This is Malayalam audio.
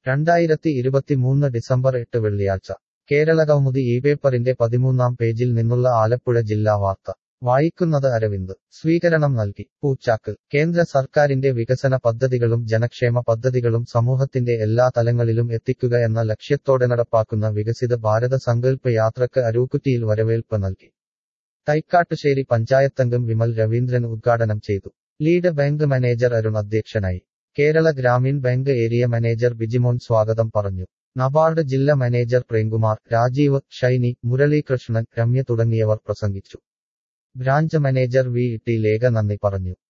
രണ്ടായിരത്തി ഇരുപത്തിമൂന്ന് ഡിസംബർ എട്ട് വെള്ളിയാഴ്ച കേരള കൗമുദി ഈ പേപ്പറിന്റെ പതിമൂന്നാം പേജിൽ നിന്നുള്ള ആലപ്പുഴ ജില്ലാ വാർത്ത വായിക്കുന്നത് അരവിന്ദ് സ്വീകരണം നൽകി പൂച്ചാക്ക് കേന്ദ്ര സർക്കാരിന്റെ വികസന പദ്ധതികളും ജനക്ഷേമ പദ്ധതികളും സമൂഹത്തിന്റെ എല്ലാ തലങ്ങളിലും എത്തിക്കുക എന്ന ലക്ഷ്യത്തോടെ നടപ്പാക്കുന്ന വികസിത ഭാരത സങ്കല്പ യാത്രക്ക് അരൂക്കുറ്റിയിൽ വരവേൽപ്പ് നൽകി തൈക്കാട്ടുശ്ശേരി പഞ്ചായത്തംഗം വിമൽ രവീന്ദ്രൻ ഉദ്ഘാടനം ചെയ്തു ലീഡ് ബാങ്ക് മാനേജർ അരുൺ അധ്യക്ഷനായി Kerala Gramin bank area manager Bijimon സ്വാഗതം പറഞ്ഞു നബാർഡ് ജില്ലാ മാനേജർ പ്രേംകുമാർ രാജീവ് ഷൈനി മുരളീകൃഷ്ണൻ രമ്യ തുടങ്ങിയവർ പ്രസംഗിച്ചു branch manager V T Lekha നന്ദി പറഞ്ഞു